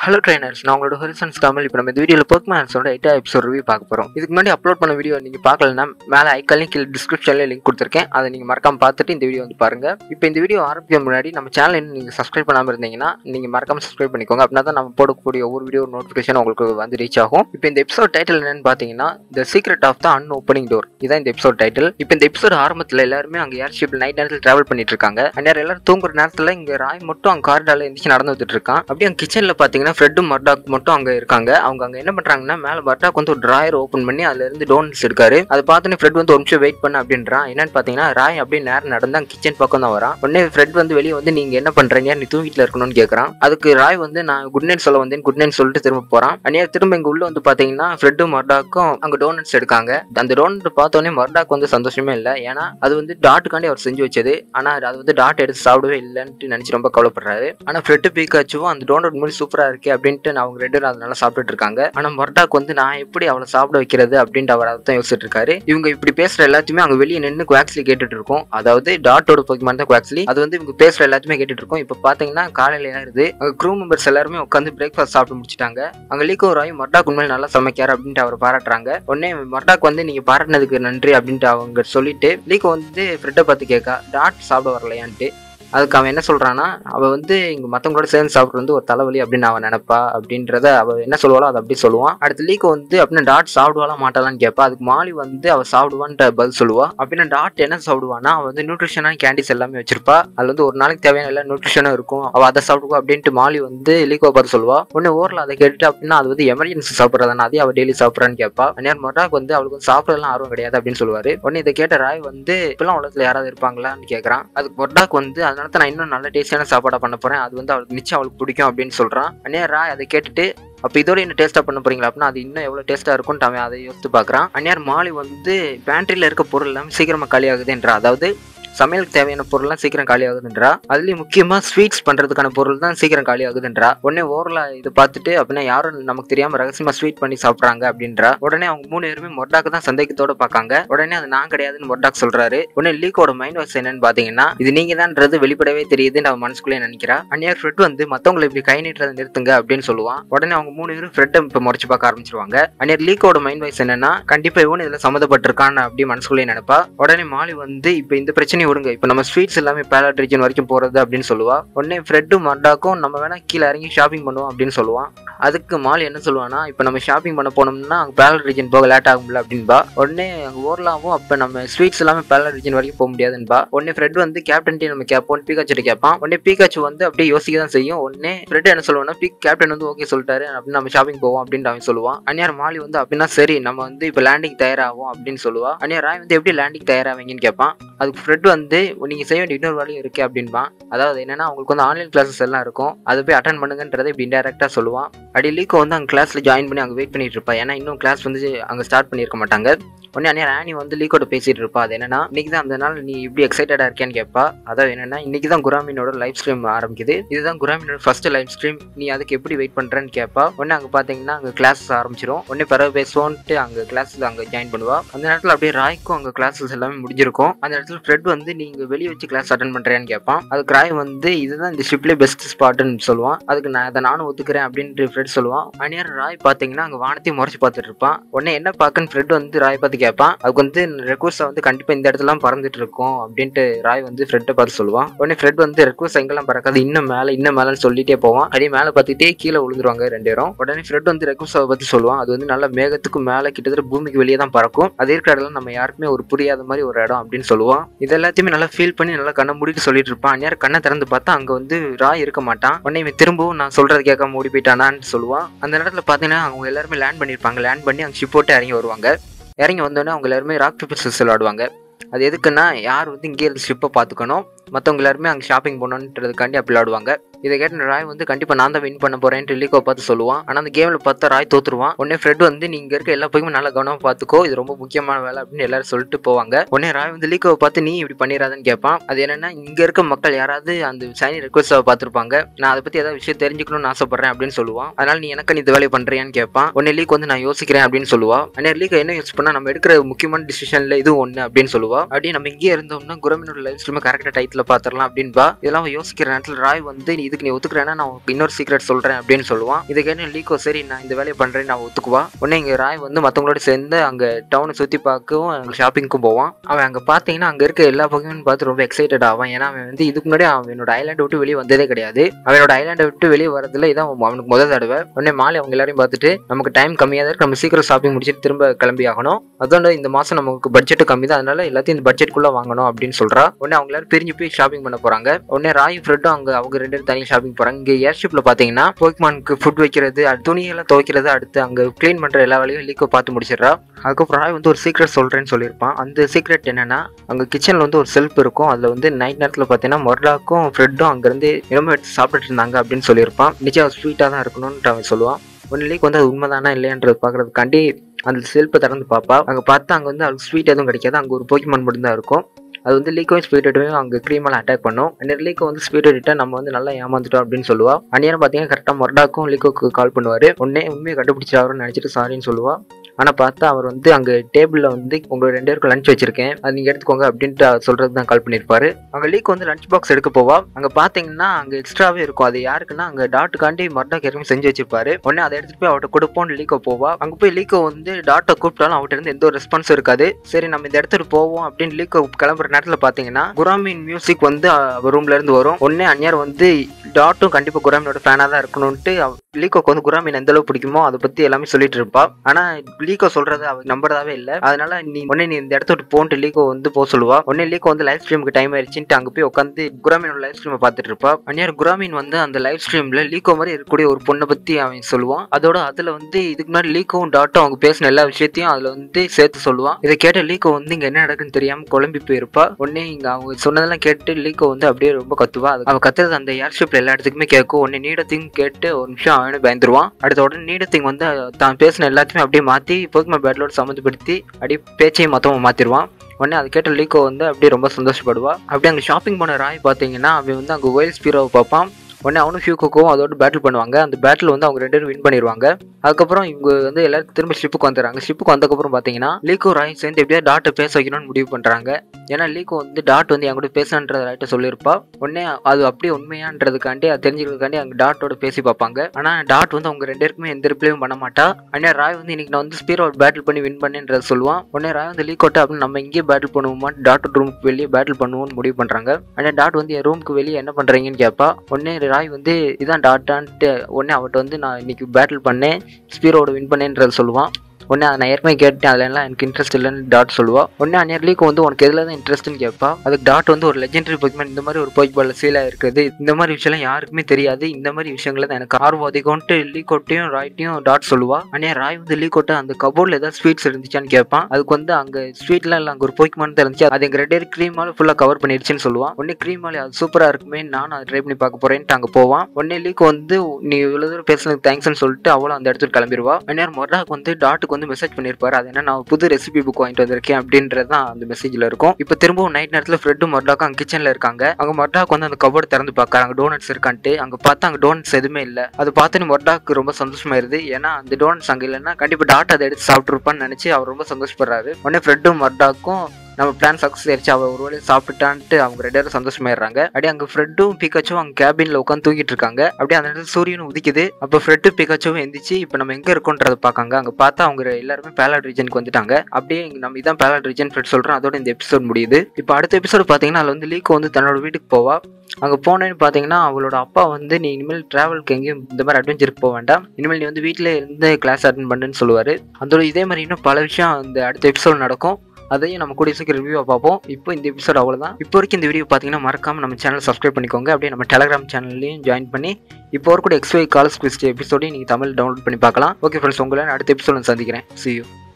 hello trainers நான் உங்களோட ஹரிசன்ஸ் காமல் இப்போ நம்ம இந்த வீடியோவில் போக்மேன்ஸோட எட்டா எபிசோட் ரிவ்யூ பார்க்க போகிறோம் இதுக்கு முன்னாடி அப்லோட் பண்ண வீடியோ நீங்கள் பார்க்கலன்னா மேலே ஐக்காலையும் கீழே டிஸ்கிரிப்ஷனில் லிங்க் கொடுத்துருக்கேன் அதை நீங்கள் மறக்காம பார்த்துட்டு இந்த வீடியோ வந்து பாருங்கள் இப்போ இந்த வீடியோ ஆரம்பிக்க முன்னாடி நம்ம சேனல் இன்னும் நீங்கள் சப்ஸ்கிரைப் பண்ணாமல் இருந்தீங்கன்னா நீங்கள் மறக்காம சப்ஸ்கிரைப் பண்ணிக்கோங்க அப்படின்னா தான் நம்ம போடக்கூடிய ஒவ்வொரு வீடியோ நோட்டிஃபிகேஷன் உங்களுக்கு வந்து ரீச் ஆகும் இப்போ இந்த எபிசோட் டைட்டில் என்னன்னு பார்த்தீங்கன்னா the secret of the an opening door இதான் இந்த எபிசோட் டைட்டில் இப்போ இந்த எபிசோட் ஆரம்பத்தில் எல்லாருமே அங்கே ஏர்ஷிப்பில் நைட் நேரத்தில் ட்ராவல் பண்ணிட்டு இருக்காங்க அந்நேரம் எல்லாரும் தூங்குற நேரத்தில் இங்கே ராய் மட்டும் அங்கே காரிடால எந்திரிச்சு நடந்து வந்துட்டு இருக்கான் அப்படியே அங்கே கிச்சனில் பார்த்தீங்கன்னா ஃப்ரெட்டும் மர்டாக் மட்டும் அங்கே இருக்காங்க அவங்க அங்கே என்ன பண்ணுறாங்கன்னா மேலே மர்டாக் வந்து ஒரு ட்ராயர் ஓப்பன் பண்ணி அதுல இருந்து டோனட்ஸ் எடுக்காரு அதை பார்த்தோன்னே ஃப்ரெட் வந்து ஒரு நிமிஷம் வெயிட் பண்ண அப்படின்றான் என்னன்னு பார்த்தீங்கன்னா ராய் அப்படியே நேரம் நடந்து அங்கே கிச்சன் பக்கம் தான் வரான் உடனே ஃப்ரெட் வந்து வெளியே வந்து நீங்கள் என்ன பண்ணுறீங்க நீ தூங்கிட்டு இருக்கணும்னு கேட்குறான் அதுக்கு ராய் வந்து நான் குட் நைட் சொல்ல வந்தேன் குட் நைட் சொல்லிட்டு திரும்ப போகிறான் அந்நியா திரும்ப இங்கே உள்ள வந்து பார்த்தீங்கன்னா ஃப்ரெட்டும் மர்டாக்கும் அங்கே டோனட்ஸ் எடுக்காங்க அந்த டோனட் பார்த்தோன்னே மர்டாக் வந்து சந்தோஷமே இல்லை ஏன்னா அது வந்து டாட்டுக்காண்டி அவர் செஞ்சு வச்சது ஆனால் அது வந்து டாட் எடுத்து சாப்பிடவே இல்லைன்ட்டு நினச்சி ரொம்ப கவலைப்படுறாரு ஆனால் ஃப்ரெட்டு பீக்காச்சுவும் அந்த டோனட் மாதிரி சூப்பராக இருக்கே அப்படின்ட்டு அவங்க ரெண்டு பேரும் அதனால சாப்பிட்டுட்டு இருக்காங்க ஆனால் மொர்டாக் வந்து நான் எப்படி அவளை சாப்பிட வைக்கிறது அப்படின்ட்டு அவர் அதை தான் யோசிச்சுட்டு இருக்காரு இவங்க இப்படி பேசுற எல்லாத்தையுமே அங்கே வெளியே நின்று குவாக்ஸ்லி கேட்டுட்டு இருக்கோம் அதாவது டாட்டோட பொக்கிமான் தான் குவாக்ஸ்லி அது வந்து இவங்க பேசுற எல்லாத்தையுமே கேட்டுட்டு இருக்கோம் இப்போ பார்த்தீங்கன்னா காலையில ஏறுது அங்கே க்ரூ மெம்பர்ஸ் எல்லாருமே உட்காந்து பிரேக்ஃபாஸ்ட் சாப்பிட்டு முடிச்சிட்டாங்க அங்கே லீக்கோ ராய் மொர்டாக் உண்மையில நல்லா சமைக்காரு அப்படின்ட்டு அவர் பாராட்டுறாங்க உடனே மொர்டாக் வந்து நீங்க பாராட்டினதுக்கு நன்றி அப்படின்ட்டு அவங்க சொல்லிட்டு லீக்கோ வந்து ஃப்ரெட்டை பார்த்து கேட்கா டாட் சாப்பிட வரலையான்ட்டு அதுக்கு அவன் என்ன சொல்றான்னா அவ வந்து இங்க மத்தவங்களோட சேர்ந்து சாப்பிட்றது வந்து ஒரு தலைவலி அப்படின்னு அவன் நினைப்பா அப்படின்றத அவ என்ன சொல்லுவாளோ அதை அப்படி சொல்லுவான் அடுத்து லீக்கு வந்து அப்படின்னு டாட் சாப்பிடுவாளா மாட்டாளான்னு கேட்பா அதுக்கு மாலி வந்து அவ சாப்பிடுவான்ட்டு பதில் சொல்லுவா அப்படின்னா டாட் என்ன சாப்பிடுவானா அவ வந்து நியூட்ரிஷனான கேண்டிஸ் எல்லாமே வச்சிருப்பா அதுல வந்து ஒரு நாளைக்கு தேவையான எல்லா நியூட்ரிஷனும் இருக்கும் அவ அதை சாப்பிடுவா அப்படின்ட்டு மாலி வந்து லீக்கோ பார்த்து சொல்லுவா உடனே ஊர்ல அதை கேட்டுட்டு அப்படின்னா அது வந்து எமர்ஜென்சி சாப்பிட்றதான அதே அவ டெய்லி சாப்பிட்றான்னு கேட்பா அந்நேரம் மொட்டாக்கு வந்து அவளுக்கு வந்து சாப்பிடலாம் ஆர்வம் கிடையாது அப்படின்னு சொல்லுவாரு உடனே இதை கேட்ட ராய் வந்து இப்பெல்லாம் உலகத்துல யாராவது இருப்பாங்களான்னு கேட்கறான் அதுக்கு மொட்டாக் வந்து அதனால தான் நான் இன்னும் நல்ல டேஸ்டான சாப்பாடா பண்ண போறேன் அது வந்து அவளுக்கு நிச்சயம் அவளுக்கு பிடிக்கும் அப்படின்னு சொல்றான் அந்நியா ராய் அதை கேட்டுட்டு அப்போ இதோட என்ன டேஸ்ட்டாக பண்ண போறீங்களா அப்படின்னா அது இன்னும் எவ்வளோ டேஸ்ட்டாக இருக்கும்னு அவன் அதை யோசித்து பார்க்குறான் அந்நியார் மாலி வந்து பேண்ட்ரியில் இருக்க பொருள் எல்லாமே சீக்கிரமாக காலியாகுதுன்றா அதாவது சமையலுக்கு தேவையான பொருள்லாம் சீக்கிரம் காலி ஆகுதுன்றா அதுலயும் முக்கியமா ஸ்வீட்ஸ் பண்றதுக்கான பொருள் தான் சீக்கிரம் காலி ஆகுதுன்றா உடனே ஓரல இது பார்த்துட்டு அப்படின்னா யாரும் நமக்கு தெரியாம ரகசியமா ஸ்வீட் பண்ணி சாப்பிட்றாங்க அப்படின்றா உடனே அவங்க மூணு பேருமே மொட்டாக்கு தான் சந்தேகத்தோட பார்க்காங்க உடனே அது நான் கிடையாதுன்னு மொட்டாக் சொல்றாரு உடனே லீக்கோட மைண்ட் வாய்ஸ் என்னன்னு பாத்தீங்கன்னா இது நீங்க தான்ன்றது வெளிப்படவே தெரியுதுன்னு அவன் மனசுக்குள்ளே நினைக்கிறா அந்நியார் ஃப்ரெட் வந்து மத்தவங்களை இப்படி கை நீட்டுறதை நிறுத்துங்க அப்படின்னு சொல்லுவான் உடனே அவங்க மூணு பேரும் ஃப்ரெட்டை இப்போ முறைச்சு பார்க்க ஆரம்பிச்சிருவாங்க அந்நியார் லீக்கோட மைண்ட் வாய்ஸ் என்னன்னா கண்டிப்பா இவன் இதுல சம்மந்தப்பட்டிருக்கான்னு அப்படி மனசுக்குள்ளே நினைப்பா உடனே மாலி வந்து இப்போ இந்த பிரச்சனையை விடுங்க இப்போ நம்ம ஸ்வீட்ஸ் எல்லாமே பேலட் ரீஜன் வரைக்கும் போறது அப்படின்னு சொல்லுவா உடனே ஃப்ரெட்டும் மர்டாக்கும் நம்ம வேணா கீழே இறங்கி ஷாப்பிங் பண்ணுவோம் அப்படின்னு சொல்லுவான் அதுக்கு மாலி என்ன சொல்லுவானா இப்போ நம்ம ஷாப்பிங் பண்ண போனோம்னா அங்கே பேலட் ரீஜன் போக லேட் ஆகும்ல அப்படின்பா உடனே அங்கே ஓரலாவும் அப்போ நம்ம ஸ்வீட்ஸ் எல்லாமே பேலட் ரீஜன் வரைக்கும் போக முடியாதுன்பா உடனே ஃப்ரெட் வந்து கேப்டன் நம்ம கேட்போம் பீகாச்சு கேட்பான் உடனே பீகாச்சு வந்து அப்படியே யோசிக்க தான் செய்யும் உடனே ஃப்ரெட் என்ன சொல்லுவானா பீக் கேப்டன் வந்து ஓகே சொல்லிட்டாரு அப்படின்னு நம்ம ஷாப்பிங் போவோம் அப்படின்னு அவன் சொல்லுவான் அந்நியார் மாலி வந்து அப்படின்னா சரி நம்ம வந்து இப்போ லேண்டிங் தயாராகும் அப்படின்னு சொல்லுவா அந்நியார் ராய் வந்து எப்படி லேண்டிங் தயாராவீங்கன்னு கேட்பான் அதுக்கு ஃப்ரெட் வந்து நீங்க செய்ய வேண்டிய இன்னொரு வேலையும் இருக்கு அப்படின்பான் அதாவது என்னன்னா அவங்களுக்கு வந்து ஆன்லைன் கிளாஸஸ் எல்லாம் இருக்கும் அதை போய் அட்டன் பண்ணுங்கன்றதை இப்படி இன்டெரக்டா சொல்லுவான் அடி லீக்கோ வந்து அங்கே கிளாஸ்ல ஜாயின் பண்ணி அங்கே வெயிட் பண்ணிட்டு இருப்பா ஏன்னா இன்னும் கிளாஸ் வந்து அங்கே ஸ்டார்ட் பண்ணியிருக்க மாட்டாங்க உடனே அண்ணே ராணி வந்து லீக்கோட பேசிட்டு இருப்பா அது என்னன்னா இன்னைக்கு தான் அந்த நாள் நீ இப்படி எக்ஸைட்டடா இருக்கேன்னு கேட்பா அதாவது என்னன்னா இன்னைக்கு தான் குராமினோட லைவ் ஸ்ட்ரீம் ஆரம்பிக்குது இதுதான் குராமினோட ஃபர்ஸ்ட் லைவ் ஸ்ட்ரீம் நீ அதுக்கு எப்படி வெயிட் பண்றேன்னு கேட்பா உடனே அங்கே பார்த்தீங்கன்னா அங்கே கிளாஸஸ் ஆரம்பிச்சிரும் உடனே பிறகு பேசுவோன்ட்டு அங்கே கிளாஸில் அங்கே ஜாயின் பண்ணுவா அந்த நேரத்தில் அப்படியே ராய்க்கும் அங்கே கிளாஸஸ் எல்லாமே முடிஞ்சிருக்கும் அந்த இடத்துல ஃப்ரெட் வந்து நீங்க வெளியே வச்சு கிளாஸ் அட்டன் பண்றேன்னு கேட்பான் அதுக்கு ராய் வந்து இதுதான் இந்த ஷிப்லேயே பெஸ்ட் ஸ்பாட்னு சொல்லுவான் அதுக்கு நான் அதை நானும் ஒத்துக்கிறேன் அப்படின்ட்டு ஃப்ரெட் சொல்லுவான் அந்நியார் ராய் பார்த்தீங்கன்னா அங்கே வானத்தையும் முறைச்சு பார்த்துட்டு இருப்பான் உடனே என்ன பார்க்கன்னு ஃப்ரெட் வந்து ராய் பார்த்து கேட்பான் அதுக்கு வந்து ரெக்வஸ்டா வந்து கண்டிப்பா இந்த இடத்துல பறந்துட்டு இருக்கும் அப்படின்ட்டு ராய் வந்து ஃப்ரெட்டை பார்த்து சொல்லுவான் உடனே ஃப்ரெட் வந்து ரெக்வஸ்ட் எங்கெல்லாம் பறக்காது இன்னும் மேல இன்னும் மேலன்னு சொல்லிட்டே போவான் அப்படியே மேல பார்த்துட்டே கீழே விழுந்துருவாங்க ரெண்டு பேரும் உடனே ஃப்ரெட் வந்து ரெக்வஸ்டாவை பத்தி சொல்லுவான் அது வந்து நல்ல மேகத்துக்கு மேல கிட்டத்தட்ட பூமிக்கு வெளியே தான் பறக்கும் அது இருக்கிற இடத்துல நம்ம யாருக்குமே ஒரு புரியாத மாதிரி ஒரு இடம் அப்படின்னு சொல்லுவான் இது எல்லாத்தையுமே நல்லா ஃபீல் பண்ணி நல்லா கண்ணை மூடிட்டு சொல்லிட்டு இருப்பான் அந்நேரம் கண்ணை திறந்து பார்த்தா அங்க வந்து ராய் இருக்க மாட்டான் உடனே இவன் திரும்பவும் நான் சொல்றது கேட்காம ஓடி போயிட்டானான்னு சொல்லுவான் அந்த இடத்துல பாத்தீங்கன்னா அவங்க எல்லாருமே லேண்ட் பண்ணிருப்பாங்க லேண்ட் பண்ணி அங்க ஷிப் போட்டு இறங்கி வருவாங்க இறங்கி வந்தோடனே அவங்க எல்லாருமே ராக் பேப்பர் சிக்ஸ் விளாடுவாங்க அது எதுக்குன்னா யார் வந்து இங்கே இருந்து ஷிப்பை பார்த்துக்கணும் மற்றவங்க எல்லாருமே அங்கே ஷாப்பிங் போகணுன்றதுக்காண்டி அப்படி விளாடுவாங்க இதை கேட்ட ராய் வந்து கண்டிப்பாக நான் தான் வின் பண்ண போறேன்ட்டு லீக்கோ பார்த்து சொல்லுவான் ஆனால் அந்த கேமில் பார்த்தா ராய் தோத்துருவான் உடனே ஃப்ரெட் வந்து நீங்க இருக்க எல்லா பைக்குமே நல்லா கவனமா பார்த்துக்கோ இது ரொம்ப முக்கியமான வேலை அப்படின்னு எல்லாரும் சொல்லிட்டு போவாங்க உடனே ராய் வந்து லீக்கோவை பார்த்து நீ இப்படி பண்ணிடாதன்னு கேட்பான் அது என்னன்னா இங்க இருக்க மக்கள் யாராவது அந்த சைனி ரெக்வஸ்ட் பார்த்துருப்பாங்க நான் அதை பத்தி ஏதாவது விஷயம் தெரிஞ்சுக்கணும்னு ஆசைப்படுறேன் அப்படின்னு சொல்லுவான் அதனால நீ எனக்கு நீ இந்த வேலையை பண்றியான்னு கேட்பான் உடனே லீக் வந்து நான் யோசிக்கிறேன் அப்படின்னு சொல்லுவா உடனே லீக் என்ன யோசிச்சு பண்ணா நம்ம எடுக்கிற முக்கியமான டிசிஷன்ல இது ஒன்று அப்படின்னு சொல்லுவா அப்படியே நம்ம இங்கேயே இருந்தோம்னா குரமினோட லைஃப் ஸ்ட்ரீம் கரெக்டாக டைப் ஆலயத்தில் பார்த்துடலாம் அப்படின்பா இதெல்லாம் அவன் யோசிக்கிற நேரத்தில் ராய் வந்து நீ இதுக்கு நீ ஒத்துக்கிறேன்னா நான் உனக்கு இன்னொரு சீக்ரெட் சொல்கிறேன் அப்படின்னு சொல்லுவான் இதை கேட்டு லீக்கோ சரி நான் இந்த வேலையை பண்ணுறேன் நான் ஒத்துக்குவா உடனே இங்கே ராய் வந்து மற்றவங்களோட சேர்ந்து அங்கே டவுனை சுற்றி பார்க்கவும் அங்கே ஷாப்பிங்க்கும் போவான் அவன் அங்கே பார்த்தீங்கன்னா அங்கே இருக்க எல்லா பக்கமும் பார்த்து ரொம்ப எக்ஸைட்டட் ஆவான் ஏன்னா அவன் வந்து இதுக்கு முன்னாடி அவனோட ஐலாண்டை விட்டு வெளியே வந்ததே கிடையாது அவனோட ஐலாண்டை விட்டு வெளியே வரதுல இதான் அவனுக்கு முதல் தடவை உடனே மாலை அவங்க எல்லாரையும் பார்த்துட்டு நமக்கு டைம் கம்மியாக தான் இருக்கு நம்ம சீக்கிரம் ஷாப்பிங் முடிச்சுட்டு திரும்ப கிளம்பி ஆகணும் அதோட இந்த மாதம் நமக்கு பட்ஜெட் கம்மி தான் அதனால எல்லாத்தையும் இந்த பட்ஜெட்குள்ளே வாங்கணும் அப்படின்னு சொல்றா உடனே அவங்க எல்லாரும் பிரிஞ்சு போய் ஷாப்பிங் பண்ண போறாங்க உடனே ராய் ஃப்ரெண்டும் அங்கே அவங்க ரெண்டு பேரும் தனியாக ஷாப்பிங் போறாங்க இங்கே ஏர்ஷிப்பில் பார்த்தீங்கன்னா போக்மானுக்கு ஃபுட் வைக்கிறது அது துணியெல்லாம் துவைக்கிறது அடுத்து அங்கே க்ளீன் பண்ணுற எல்லா வேலையும் லீக்கோ பார்த்து முடிச்சிடுறா அதுக்கப்புறம் ராய் வந்து ஒரு சீக்ரெட் சொல்கிறேன்னு சொல்லியிருப்பான் அந்த சீக்ரெட் என்னன்னா அங்கே கிச்சனில் வந்து ஒரு செல்ஃப் இருக்கும் அதில் வந்து நைட் நேரத்தில் பார்த்தீங்கன்னா மொர்டாக்கும் ஃப்ரெட்டும் அங்கேருந்து ரொம்ப எடுத்து சாப்பிட்டுட்டு இருந்தாங்க அப்படின்னு சொல்லியிருப்பான் நிச்சயம் ஸ்வீட்டாக தான் இருக்கணும்னு அவன் சொல்லுவான் ஒன் லீக் வந்து அது உண்மைதானா இல்லையான்றது பார்க்கறதுக்காண்டி அந்த செல்ஃபை திறந்து பார்ப்பா அங்கே பார்த்தா அங்கே வந்து அவளுக்கு ஸ்வீட் எதுவும் கிடைக்காது அங்கே ஒரு போக்கிமான் மட்டும் தான் இருக்கும் அது வந்து லீக்கும் ஸ்பீடட்டையும் அங்கே க்ரீமெல்லாம் அட்டாக் பண்ணும் அந்நேரம் லீக்கோ வந்து ஸ்பீடட்டை நம்ம வந்து நல்லா ஏமாந்துட்டோம் அப்படின்னு சொல்லுவா அந்நேரம் பார்த்தீங்கன்னா கரெக்டாக மொர்டாக்கும் லீக்கோக்கு கால் பண்ணுவார் உடனே உண்மையை கண்டுபிடிச்சாருன்னு நினச்சிட்டு சாரின்னு சொல்லுவா ஆனால் பார்த்தா அவர் வந்து அங்கே டேபிளில் வந்து உங்க ரெண்டு பேருக்கும் லஞ்ச் வச்சிருக்கேன் அது நீங்கள் எடுத்துக்கோங்க அப்படின்ட்டு அவர் சொல்றது தான் கால் பண்ணியிருப்பாரு அங்கே லீக் வந்து லஞ்ச் பாக்ஸ் எடுக்க போவா அங்கே பார்த்தீங்கன்னா அங்கே எக்ஸ்ட்ராவே இருக்கும் அது யாருக்குன்னா அங்கே டாட்டுக்காண்டி மர்டாக் ஏற்கனவே செஞ்சு வச்சிருப்பாரு உடனே அதை எடுத்துட்டு போய் அவட்ட கொடுப்போம்னு லீக்கோ போவா அங்கே போய் லீக்கோ வந்து டாட்டை கூப்பிட்டாலும் அவட்ட இருந்து எந்த ஒரு ரெஸ்பான்ஸும் இருக்காது சரி நம்ம இந்த இடத்துக்கு போவோம் அப்படின்னு லீக்கோ கிளம்புற நேரத்தில் பார்த்தீங்கன்னா குராமின் மியூசிக் வந்து அவர் ரூம்ல இருந்து வரும் உடனே அந்நியார் வந்து டாட்டும் கண்டிப்பாக குராமினோட ஃபேனாக தான் இருக்கணும்ட்டு அவ- லீக்கோக்கு வந்து குராமின் எந்த அளவுக்கு பிடிக்குமோ அதை பற்றி எல்லாமே சொல்லிட்டு இருப்பா ஆனால் லீக்கோ சொல்றது அவ நம்புறதாவே இல்லை அதனால நீ உடனே நீ இந்த இடத்த விட்டு போன்ட்டு லீக்கோ வந்து போக சொல்லுவா உடனே லீக்கோ வந்து லைவ் ஸ்ட்ரீமுக்கு டைம் ஆயிடுச்சுன்ட்டு அங்கே போய் உட்காந்து குராமினோட லைவ் ஸ்ட்ரீமை பார்த்துட்டு இருப்பா அந்நியார் குராமின் வந்து அந்த லைவ் ஸ்ட்ரீம்ல லீக்கோ மாதிரி இருக்கக்கூடிய ஒரு பொண்ணை பற்றி அவன் சொல்லுவான் அதோட அதில் வந்து இதுக்கு முன்னாடி லீக்கோவும் டாட்டும் அவங்க பேசின எல்லா விஷயத்தையும் அதில் வந்து சேர்த்து சொல்லுவான் இதை கேட்ட லீக்கோ வந்து இங்கே என்ன நடக்குன்னு தெரியாம குழம்பி போயிருப்பா உடனே இங்கே அவங்க சொன்னதெல்லாம் கேட்டு லீக்கோ வந்து அப்படியே ரொம்ப கத்துவா அது- அவ கத்துறது அந்த ஏர்ஷிப்ல எல்லா இடத்துக்குமே கேட்கும் உடனே நீடத்தையும் கேட்டு ஒரு நிமிஷம் அவனே பயந்துருவான் அடுத்த உடனே நீடத்திங் வந்து தான் பேசின எல்லாத்தையுமே அப்படியே மாற்றி போக்மா பேட்லோட சம்மந்தப்படுத்தி அப்படியே பேச்சையும் மொத்தமாக மாற்றிடுவான் உடனே அதை கேட்ட லீக்கோ வந்து அப்படியே ரொம்ப சந்தோஷப்படுவா அப்படியே அங்கே ஷாப்பிங் போன ராய் பார்த்தீங்கன்னா அவன் வந்து அங்கே ஒயில் ஸ்பீரோவை பார்ப்பான் உடனே அவனும் ஃபியூக்கோக்கும் அதோட பேட்டில் பண்ணுவாங்க அந்த பேட்டில் வந்து அவங்க ரெண்டு பேரும் வின் பண்ணிடுவாங்க அதுக்கப்புறம் இவங்க வந்து எல்லாரும் திரும்ப ஷிப்புக்கு வந்துடுறாங்க ஷிப்புக்கு வந்ததுக்கப்புறம் பார்த்தீங்கன்னா லீக்கோ ராய் சேர்ந்து எப்படியா டாட்டை பேச வைக்கணும்னு முடிவு பண்ணுறாங்க ஏன்னா லீக்கோ வந்து டாட் வந்து என் கூட பேசணுன்றத ரைட்டை சொல்லியிருப்பா உடனே அது அப்படியே உண்மையான்றதுக்காண்டி அது தெரிஞ்சுக்கிறதுக்காண்டி அங்கே டாட்டோட பேசி பார்ப்பாங்க ஆனால் டாட் வந்து அவங்க ரெண்டு பேருக்குமே எந்த ரிப்ளையும் பண்ண மாட்டா அண்ணா ராய் வந்து இன்னைக்கு நான் வந்து ஸ்பீரோ பேட்டில் பண்ணி வின் பண்ணேன்றத சொல்லுவான் உடனே ராய் வந்து லீக்கோட்ட அப்படின்னு நம்ம இங்கேயே பேட்டில் பண்ணுவோமா டாட் ரூமுக்கு வெளியே பேட்டில் பண்ணுவோம்னு முடிவு பண்ணுறாங்க ஆனால் டாட் வந்து என் ரூமுக்கு வெளியே என்ன பண்ணுறீங்கன்னு கேட்பா உடனே ராய் வந்து இதான் டாட்டான்ட்டு உடனே அவட்ட வந்து நான் இன்னைக்கு பேட்டில் பண்ணேன் ஸ்பீரோட வின் பண்ணேன்றத சொல்லுவான் உடனே அதை நான் ஏற்கனவே கேட்டேன் அதுல எல்லாம் எனக்கு இன்ட்ரெஸ்ட் இல்லைன்னு டாட் சொல்லுவா உடனே அந்நேரத்துலேயும் வந்து உனக்கு எதில் தான் இன்ட்ரெஸ்ட்னு கேட்பா அதுக்கு டாட் வந்து ஒரு லெஜெண்டரி பொக்கிமான் இந்த மாதிரி ஒரு பொக்கிபாலில் சீலாக இருக்குது இந்த மாதிரி விஷயம்லாம் யாருக்குமே தெரியாது இந்த மாதிரி விஷயங்கள தான் எனக்கு ஆர்வம் அதிகம்ட்டு லீகோட்டையும் ராய்ட்டையும் டாட் சொல்லுவா அண்ணே ராய் வந்து லீகோட்டை அந்த கபோர்டில் ஏதாவது ஸ்வீட்ஸ் இருந்துச்சான்னு கேட்பான் அதுக்கு வந்து அங்கே ஸ்வீட்லாம் இல்லை அங்கே ஒரு பொக்கிமான் தான் இருந்துச்சு அது எங்கள் ரெண்டு க்ரீமால ஃபுல்லாக கவர் பண்ணிடுச்சுன்னு சொல்லுவான் உடனே க்ரீமால அது சூப்பராக இருக்குமே நானும் அதை ட்ரை பண்ணி பார்க்க போறேன்ட்டு அங்கே போவான் உடனே லீக்கோ வந்து நீ இவ்வளோ தூரம் பேசுனதுக்கு தேங்க்ஸ்னு சொல்லிட்டு அவளும் அந்த இடத்துக்கு கிளம்பிடுவா அந்நேரம் மொர்டாக் வந்து டாட்டுக்கு வந்து மெசேஜ் பண்ணியிருப்பாரு அது என்ன நான் புது ரெசிபி புக் வாங்கிட்டு வந்திருக்கேன் அப்படின்றது தான் அந்த மெசேஜில் இருக்கும் இப்போ திரும்பவும் நைட் நேரத்தில் ஃப்ரெட்டும் மொர்டாக்கும் அங்கே கிச்சனில் இருக்காங்க அங்கே மொர்டாக் வந்து அந்த கபோர்டு திறந்து பார்க்கறாங்க அங்கே டோனட்ஸ் இருக்கான்ட்டு அங்கே பார்த்தா அங்கே டோனட்ஸ் எதுவுமே இல்லை அது பார்த்துன்னு மொர்டாக்கு ரொம்ப சந்தோஷமாயிருது ஏன்னா அந்த டோனட்ஸ் அங்கே இல்லைன்னா கண்டிப்பாக டாட் அதை எடுத்து சாப்பிட்ருப்பான்னு நினச்சி அவர் ரொம்ப சந்தோஷப்படுறாரு உடனே ஃப்ரெட்டும் மொர்டாக்கும் நம்ம பிளான் சக்ஸஸ் ஆயிடுச்சு அவ ஒரு வேலையை சாப்பிட்டுட்டான்ட்டு அவங்க ரெண்டு பேரும் சந்தோஷமாயிடுறாங்க அப்படியே அங்கே ஃப்ரெட்டும் பிகாச்சும் அங்கே கேபின்ல உட்காந்து தூங்கிட்டு இருக்காங்க அப்படியே அந்த இடத்துல சூரியனும் உதிக்குது அப்போ ஃப்ரெட்டு பிகாச்சும் எந்திரிச்சு இப்போ நம்ம எங்க இருக்கோன்றத பார்க்காங்க அங்கே பார்த்தா அவங்க எல்லாருமே பேலாட் ரீஜனுக்கு வந்துட்டாங்க அப்படியே இங்க நம்ம இதான் பேலாட் ரீஜன் ஃப்ரெட் சொல்றோம் அதோட இந்த எபிசோட் முடியுது இப்போ அடுத்த எபிசோட் பார்த்தீங்கன்னா அதில் வந்து லீக்கோ வந்து தன்னோட வீட்டுக்கு போவா அங்கே போனேன்னு பார்த்தீங்கன்னா அவளோட அப்பா வந்து நீ இனிமேல் ட்ராவலுக்கு எங்கேயும் இந்த மாதிரி அட்வென்ச்சருக்கு போக வேண்டாம் இனிமேல் நீ வந்து வீட்டில் இருந்து கிளாஸ் அட்டன் பண்ணுன்னு சொல்லுவார் அதோட இதே மாதிரி இன்னும் பல விஷயம் அந்த அடுத்த எபிசோட் நடக்கும் அதையும் நம்ம கூடிய சீக்கிரம் ரிவ்யூவாக பார்ப்போம் இப்போ இந்த எபிசோட் அவ்வளோதான் இப்போ வரைக்கும் இந்த வீடியோ பார்த்தீங்கன்னா மறக்காம நம்ம சேனல் சப்ஸ்கிரைப் பண்ணிக்கோங்க அப்படியே நம்ம டெலகிராம் சேனல்லையும் ஜாயின் பண்ணி இப்போ ஒரு கூட எக்ஸ்ஒய் கால்ஸ் குவிஸ்ட் எபிசோடையும் நீங்கள் தமிழ் டவுன்லோட் பண்ணி பார்க்கலாம் ஓகே ஃப்ரெண்ட்ஸ் உங்களை நான் அடுத்த எபிசோட் சந்திக்கிறேன் see you